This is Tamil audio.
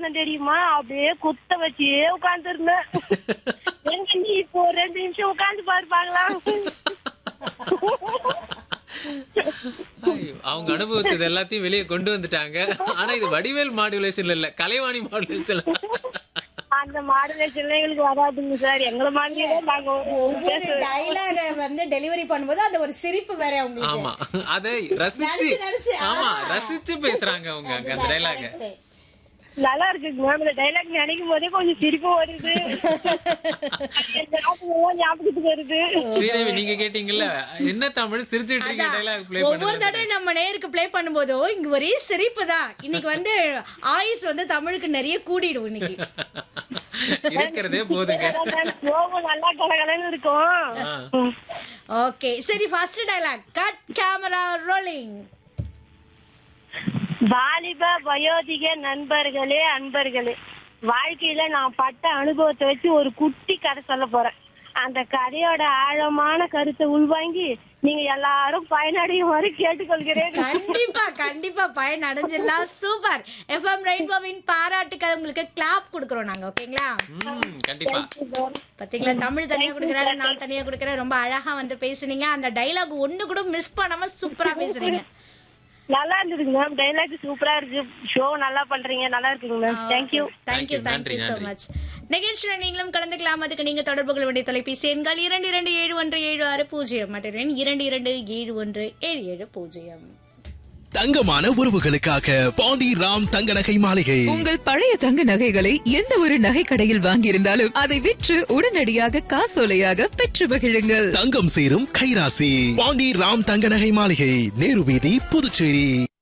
உட்கார்ந்தேன் தெரியுமா அப்படியே குத்த வச்சே உட்கார்ந்துருந்தேன் எங்க நீ இப்போ ஒரு ரெண்டு நிமிஷம் உட்கார்ந்து பாருப்பாங்களா ஐயோ, அவங்க அனுபவிச்சது எல்லாத்தையும் வெளியே கொண்டு வந்துட்டாங்க ஆனா இது வடிவேல் மாடுலேஷன் இல்ல கலைவாணி மாடுலேஷன் அந்த மாடுலேஷன்ல எங்களுக்கு வராதுங்க சார் எங்களை மாதிரியே தான் நாங்க ஒவ்வொரு டைலாக வந்து டெலிவரி பண்ணும்போது அந்த ஒரு சிரிப்பு வேற உங்களுக்கு ஆமா அதை ரசிச்சு நடிச்சு, நடிச்சு, ஆ. ஆமா ரசிச்சு பேசுறாங்க அவங்க அங்க அந்த டைலாக correct. நல்லா இருக்குங்க மேம் இந்த டைலாக் நினைக்கும் போதே கொஞ்சம் சிரிப்பு வருது என் ஞாபகம் எல்லாம் ஞாபகத்துக்கு வருது ஸ்ரீதேவி நீங்க கேட்டீங்கல்ல என்ன தமிழ் சிரிச்சுட்டு இருக்கீங்க அதான். டைலாக் ப்ளே ஒவ்வொரு பண்ணுங்க தடவை நம்ம நேருக்கு ப்ளே பண்ணும்போதோ இங்க ஒரே சிரிப்பு தான் இன்னைக்கு வந்து ஆயுஸ் வந்து தமிழுக்கு நிறைய கூடிடும் இன்னைக்கு இருக்கிறதே போதுங்க கோபம் நல்லா கலகலன்னு இருக்கும் ஆ. ஓகே சரி first dialogue cut camera rolling வாலிப வயோதிக நண்பர்களே அன்பர்களே வாழ்க்கையில நான் பட்ட அனுபவத்தை வச்சு ஒரு குட்டி கதை சொல்ல போறேன் அந்த கதையோட ஆழமான கருத்தை உள்வாங்கி நீங்க எல்லாரும் பயனடையுமாறு கேட்டுக்கொள்கிறேன் கண்டிப்பா கண்டிப்பா பயன் அடைஞ்சிடலாம் சூப்பர் எஃப்எம் ரெயின்போவின் பாராட்டுக்கள் உங்களுக்கு கிளாப் கொடுக்குறோம் நாங்க ஓகேங்களா ம், கண்டிப்பா பாத்தீங்களா தமிழ் தனியா கொடுக்குறாரு நான் தனியா கொடுக்குறேன் ரொம்ப அழகா வந்து பேசுனீங்க அந்த டைலாக் ஒண்ணு கூட மிஸ் பண்ணாம சூப்பரா பேசுறீங்க நல்லா இருந்ததுங்க மேம் டைலாக் சூப்பரா இருக்கு ஷோ நல்லா பண்றீங்க நல்லா இருக்குங்க ma'am thank you thank you Thank you, thank you நன்றி, சோ நன்றி. மச் நிகழ்ச்சியில் நீங்களும் கலந்துக்கலாம் அதுக்கு நீங்க தொடர்பு கொள்ள வேண்டிய தொலைபேசி எண்கள் இரண்டு இரண்டு ஏழு ஒன்று ஏழு ஆறு பூஜ்ஜியம் மற்றும் எண் இரண்டு இரண்டு ஏழு ஒன்று ஏழு ஏழு பூஜ்ஜியம் தங்கமான உறவுகளுக்காக பாண்டி ராம் தங்க நகை மாளிகை உங்கள் பழைய தங்க நகைகளை எந்த ஒரு நகை கடையில் வாங்கியிருந்தாலும் அதை விற்று உடனடியாக காசோலையாக பெற்று மகிழுங்கள் தங்கம் சேரும் கைராசி பாண்டி ராம் தங்க நகை மாளிகை நேரு வீதி புதுச்சேரி